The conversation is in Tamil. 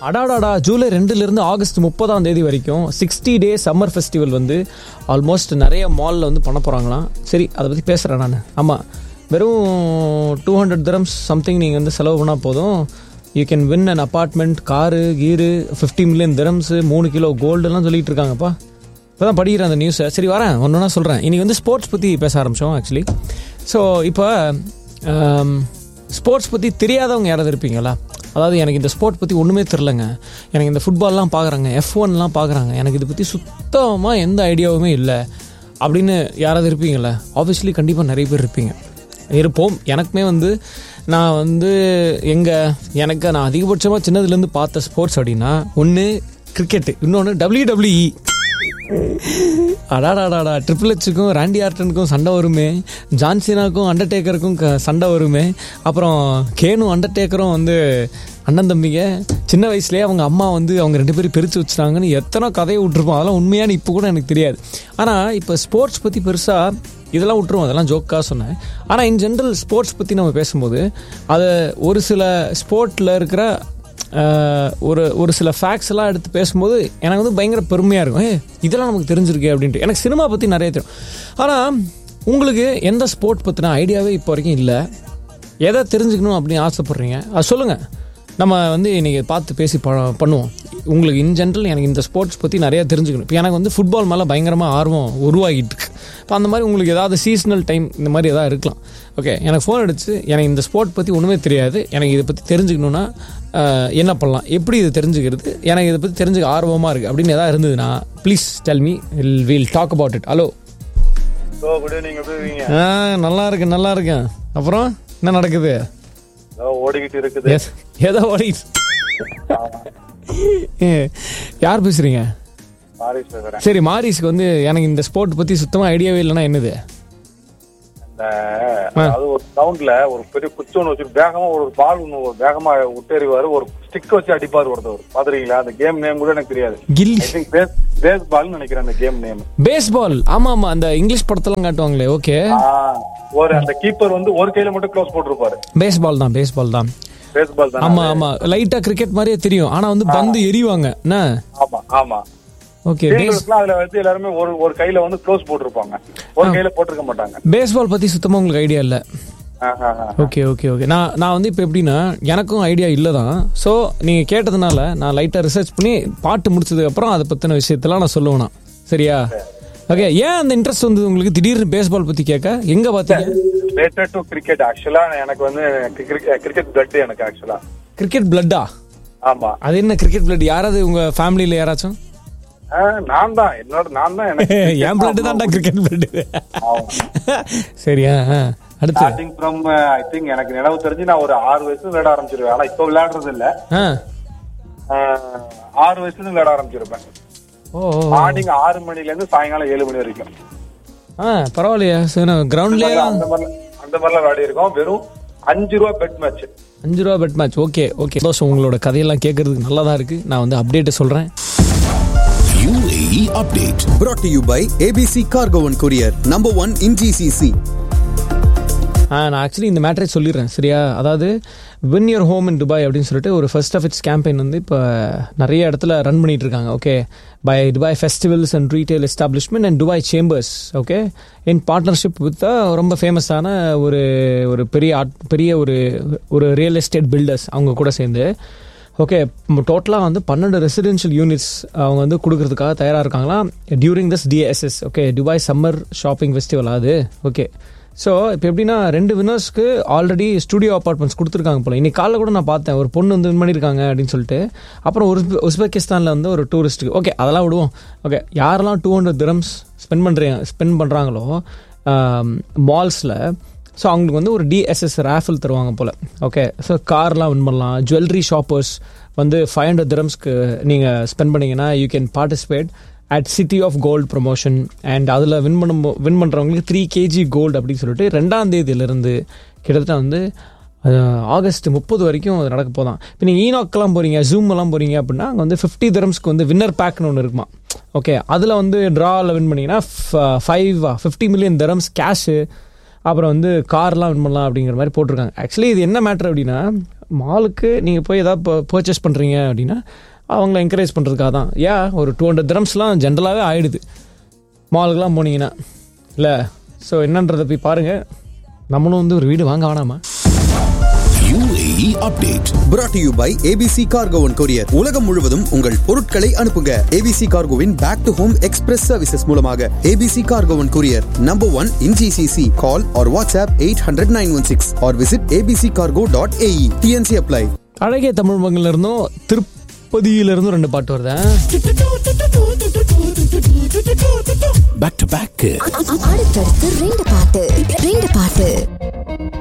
அடாடாடா ஜூலை ரெண்டுலேருந்து ஆகஸ்ட் முப்பதாம் தேதி வரைக்கும் சிக்ஸ்டி டே சம்மர் ஃபெஸ்டிவல் வந்து ஆல்மோஸ்ட் நிறைய மாலில் வந்து பண்ண போகிறாங்களாம் சரி அதை பற்றி பேசுகிறேன் நான் ஆமாம் வெறும் டூ ஹண்ட்ரட் திரம்ஸ் சம்திங் நீங்கள் வந்து செலவு பண்ணால் போதும் you can win an apartment car கீரு ஃபிஃப்டி மில்லியன் திரம்ஸு மூணு கிலோ கோல்டுலாம் சொல்லிட்டு இருக்காங்கப்பா இப்போ தான் படிக்கிறேன் அந்த நியூஸை சரி வரேன் ஒன்று ஒன்றா சொல்கிறேன் இன்றைக்கி வந்து ஸ்போர்ட்ஸ் பற்றி பேச ஆரம்பித்தோம் ஆக்சுவலி ஸோ இப்போ ஸ்போர்ட்ஸ் பற்றி தெரியாதவங்க யாராவது இருப்பீங்களா அதாவது எனக்கு இந்த ஸ்போர்ட் பற்றி ஒன்றுமே தெரிலங்க எனக்கு இந்த ஃபுட்பால்லாம் பார்க்குறாங்க எஃப் ஒன்லாம் பார்க்குறாங்க எனக்கு இதை பற்றி சுத்தமாக எந்த ஐடியாவுமே இல்லை அப்படின்னு யாராவது இருப்பீங்களா ஆப்வியஸ்லி கண்டிப்பாக நிறைய பேர் இருப்பீங்க இருப்போம் எனக்குமே வந்து நான் வந்து எங்கே எனக்கு நான் அதிகபட்சமாக சின்னதுலேருந்து பார்த்த ஸ்போர்ட்ஸ் அப்படின்னா ஒன்று கிரிக்கெட்டு இன்னொன்று டபிள்யூ டபிள்யூஇ அடாடாடாடா ட்ரிபிள் ஹெச்சுக்கும் ராண்டி ஆர்டனுக்கும் சண்டை வருமே ஜான்சினாக்கும் அண்டர்டேக்கருக்கும் க- சண்டை வருமே அப்புறம் கேனும் அண்டர்டேக்கரும் வந்து அண்ணன் தம்பிங்க சின்ன வயசுலேயே அவங்க அம்மா வந்து அவங்க ரெண்டு பேரும் பிரித்து வச்சுட்டாங்கன்னு எத்தனை கதையை விட்டுருப்போம் அதெல்லாம் உண்மையான இப்போ கூட எனக்கு தெரியாது ஆனால் இப்போ ஸ்போர்ட்ஸ் பற்றி பெருசாக இதெல்லாம் விட்டுருவோம் அதெல்லாம் ஜோக்காக சொன்னேன் ஆனால் இன் ஜென்ரல் ஸ்போர்ட்ஸ் பற்றி நம்ம பேசும்போது அதை ஒரு சில ஸ்போர்ட்டில் இருக்கிற ஆஹ் ஒரு ஒரு சில ஃபேக்ட்ஸ் எல்லாம் எடுத்து பேசும்போது எனக்கு வந்து பயங்கர பெருமையாக இருக்கும் ஏ இதெல்லாம் நமக்கு தெரிஞ்சிருக்கே அப்படின்ட்டு எனக்கு சினிமா பற்றி நிறைய தெரியும் ஆனால் உங்களுக்கு எந்த ஸ்போர்ட் பற்றின ஐடியாவே இப்போ வரைக்கும் இல்லை எதை தெரிஞ்சுக்கணும் அப்படின்னு ஆசைப்பட்றீங்க அது சொல்லுங்கள் நம்ம வந்து இன்றைக்கி பார்த்து பேசி ப பண்ணுவோம் உங்களுக்கு இன் ஜென்ரல் எனக்கு இந்த ஸ்போர்ட்ஸ் பற்றி நிறையா தெரிஞ்சுக்கணும் இப்போ எனக்கு வந்து ஃபுட்பால் மேலே பயங்கரமாக ஆர்வம் உருவாகிட்டு இருக்கு இப்போ அந்த மாதிரி உங்களுக்கு ஏதாவது சீசனல் டைம் இந்த மாதிரி ஏதாவது இருக்கலாம் ஓகே எனக்கு ஃபோன் அடிச்சு எனக்கு இந்த ஸ்போர்ட் பற்றி ஒன்றுமே தெரியாது எனக்கு இதை பற்றி தெரிஞ்சுக்கணுன்னா ஆஹ், என்ன பண்ணலாம் எப்படி இது தெரிஞ்சுக்கிறது எனக்கு இதை பற்றி தெரிஞ்சுக்க ஆர்வமாக இருக்குது அப்படின்னு ஏதாவது இருந்ததுன்னா please tell me will will talk about it hello oh good evening எப்படி இருக்கீங்க ஆ நல்லா இருக்கேன் நல்லா இருக்கேன் அப்புறம் என்ன நடக்குது ஏதோ ஓடிக்கிட்டு இருக்குது எஸ் ஏதோ ஓடிட்டு ஏ, யார் பேசுறீங்க பாரிஸ் பேசுறேன் சரி மாரிஸ்க்கு வந்து எனக்கு இந்த ஸ்போர்ட் பத்தி சுத்தமா ஐடியாவே இல்லைன்னா என்னது இந்த அதாவது ஒரு கிரவுண்ட்ல ஒரு பெரிய குச்சி ஒன்று வச்சு வேகமா ஒரு பால் ஒன்று ஒரு வேகமா விட்டெறிவாரு ஒரு ஸ்டிக் வச்சு அடிப்பாரு ஒருத்தவர் பாத்துறீங்களா அந்த கேம் நேம் கூட எனக்கு தெரியாது கில்லி ஐ திங்க் பேஸ் பேஸ் பால்னு நினைக்கிறேன் அந்த கேம் நேம் பேஸ்பால் ஆமா ஆமா அந்த இங்கிலீஷ் படத்தெல்லாம் காட்டுவாங்களே ஓகே ஒரு அந்த கீப்பர் வந்து ஒரு கையில மட்டும் க்ளோஸ் போட்டிருப்பாரு பேஸ்பால் தான் பேஸ்பால் தான் பேஸ் பால் தானே ஆமா ஆமா லைட்டா கிரிக்கெட் மாதிரியே தெரியும் ஆனா வந்து பந்து எரிவாங்க என்ன ஆமா ஆமா ஓகே பேஸ் ஃபீல்டர்ஸ்லாம் அதுல வந்து எல்லாருமே ஒரு ஒரு கையில வந்து க்ளோஸ் போட்டிருப்பாங்க ஒரு கையில போட்டிருக்க மாட்டாங்க பேஸ்பால் பத்தி சுத்தமா உங்களுக்கு ஐடியா இல்ல ஆஹ் ஆஹ் ஆஹ். ஓகே ஓகே ஓகே நான் நான் வந்து இப்போ எப்படின்னா எனக்கும் ஐடியா இல்லை தான் ஸோ நீங்கள் கேட்டதுனால நான் லைட்டாக ரிசர்ச் பண்ணி பாட்டு முடிச்சதுக்கப்புறம் அதை பற்றின விஷயத்தெல்லாம் நான் சொல்லுவேன் நான். சரியா ஓகே ஏன் அந்த இன்ட்ரெஸ்ட் வந்தது உங்களுக்கு திடீர்னு பேஸ்பால் பற்றி கேட்க எங்கே பார்த்தீங்க ரிலேட்டட் டு கிரிக்கெட் ஆக்சுவலா எனக்கு வந்து கிரிக்கெட் பிளட் எனக்கு ஆக்சுவலா கிரிக்கெட் பிளட்டா ஆமா அது என்ன கிரிக்கெட் பிளட் யாராவது உங்கள் ஃபேமிலியில் யாராச்சும் ஆஹ் நான் தான் என்னோட நான் தான் எனக்கு என் பிளட் தான்டா கிரிக்கெட் பிளட் சரியா ஆ. அடுத்து ஸ்டார்டிங் ஃப்ரம் ஐ திங்க் எனக்கு நினைவு தெரிஞ்சு நான் ஒரு ஆறு வயசுல விளையாட ஆரம்பிச்சிருவேன் ஆனா இப்ப விளையாடுறது இல்ல ஆ ஆஹ் ஆறு வயசுல இருந்து விளையாட ஆரம்பிச்சிருப்பேன் ஓ ஓ. மார்னிங் ஆறு மணில இருந்து சாயங்காலம் ஏழு மணி வரைக்கும் ஆ பரவாயில்லையா சரி கிரவுண்ட்லேயே அந்த மாதிரி அந்த மாதிரிலாம் விளையாடி இருக்கோம் வெறும் அஞ்சு ரூபா பெட் மேட்ச் அஞ்சு ரூபா பெட் மேட்ச் ஓகே ஓகே சந்தோஷம் உங்களோட கதையெல்லாம் கேட்கறதுக்கு நல்லா தான் இருக்குது நான் வந்து அப்டேட்டு சொல்கிறேன் UAE update. brought to you by ABC Cargo and Courier, number one in GCC. ஆ நான் ஆக்சுவலி இந்த மேட்டரே சொல்லிடுறேன் சரியா அதாவது win your home in Dubai அப்படின்னு சொல்லிட்டு ஒரு ஃபர்ஸ்ட் ஆஃப் இட்ஸ் கேம்பெயின் வந்து இப்போ நிறைய இடத்துல ரன் பண்ணிட்டு இருக்காங்க okay by Dubai festivals and retail establishment and Dubai chambers okay in partnership with ரொம்ப ஃபேமஸான ஒரு ஒரு பெரிய ஆட் பெரிய ஒரு ஒரு ரியல் எஸ்டேட் பில்டர்ஸ் அவங்க கூட சேர்ந்து ஓகே டோட்டலாக வந்து பன்னெண்டு ரெசிடென்ஷியல் யூனிட்ஸ் அவங்க வந்து கொடுக்கறதுக்காக தயாராக இருக்காங்களா during this DSS okay Dubai summer shopping festival அது ஓகே ஸோ இப்போ எப்படின்னா ரெண்டு வினர்ஸ்க்கு ஆல்ரெடி ஸ்டுடியோ அப்பார்ட்மெண்ட்ஸ் கொடுத்துருக்காங்க போல இன்னைக்கு காலைல கூட நான் பார்த்தேன் ஒரு பொண்ணு வந்து வின் பண்ணியிருக்காங்க அப்படின்னு சொல்லிட்டு அப்புறம் ஒரு உஸ்பெகிஸ்தானில் வந்து ஒரு டூரிஸ்ட்டுக்கு ஓகே அதெல்லாம் விடுவோம் ஓகே யாரெல்லாம் டூ ஹண்ட்ரட் திரம்ஸ் ஸ்பெண்ட் பண்ணுறீங்க ஸ்பெண்ட் பண்ணுறாங்களோ மால்ஸில் ஸோ அவங்களுக்கு வந்து ஒரு டிஎஸ்எஸ் ரேஃபில் தருவாங்க போல் ஓகே ஸோ கார்லாம் வின் பண்ணலாம் ஜுவல்லரி ஷாப்பர்ஸ் வந்து ஃபைவ் ஹண்ட்ரட் திரம்ஸ்க்கு நீங்கள் ஸ்பெண்ட் பண்ணீங்கன்னா you can participate at city of gold promotion and அதில் வின் பண்ணும் வின் பண்ணுறவங்களுக்கு த்ரீ கேஜி கோல்டு அப்படின்னு சொல்லிட்டு ரெண்டாம் தேதியிலிருந்து கிட்டத்தட்ட வந்து அஹ், ஆகஸ்ட் முப்பது வரைக்கும் அது நடக்க போதான் இப்போ நீங்கள் ஈனாக்கெல்லாம் போகிறீங்க ஜூம் எல்லாம் போகிறீங்க அப்படின்னா அங்கே வந்து ஃபிஃப்டி திரம்ஸ்க்கு வந்து வின்னர் பேக்னு ஒன்று இருக்குமா ஓகே அதில் வந்து ட்ராவில் வின் பண்ணீங்கன்னா five fifty million dirhams cash அப்புறம் வந்து கார்லாம் வின் பண்ணலாம் அப்படிங்கிற மாதிரி போட்டிருக்காங்க ஆக்சுவலி இது என்ன மேட்ரு அப்படின்னா மாலுக்கு நீங்கள் போய் ஏதாவது பர்ச்சேஸ் பண்ணுறீங்க அப்படின்னா அவங்கள என்கரேஜ் பண்ணுறதுக்காக தான் ஏன் ஒரு டூ ஹண்ட்ரட் திரம்ஸ்லாம் ஜென்ரலாகவே ஆயிடுது மாலுக்குலாம் போனீங்கன்னா இல்லை ஸோ என்னன்றதை போய் பாருங்கள் நம்மளும் வந்து ஒரு வீடு வாங்க வேணாமா UAE update. brought to you by ABC Cargo and Courier உலகம் முழுவதும் உங்கள் பொருட்களை அனுப்புங்க ABC Cargoவின் back to home express services மூலமாக ABC Cargo and Courier number one in GCC call or WhatsApp 800 916 or visit abccargo.ae TNC apply அழகிய தமிழ் மங்கள்ல இருந்தும் திருப்பதியிலிருந்தும் ரெண்டு பாட்டு வருதேன் Back to back. அடுத்தடுத்து ரெண்டு பாட்டு ரெண்டு பாட்டு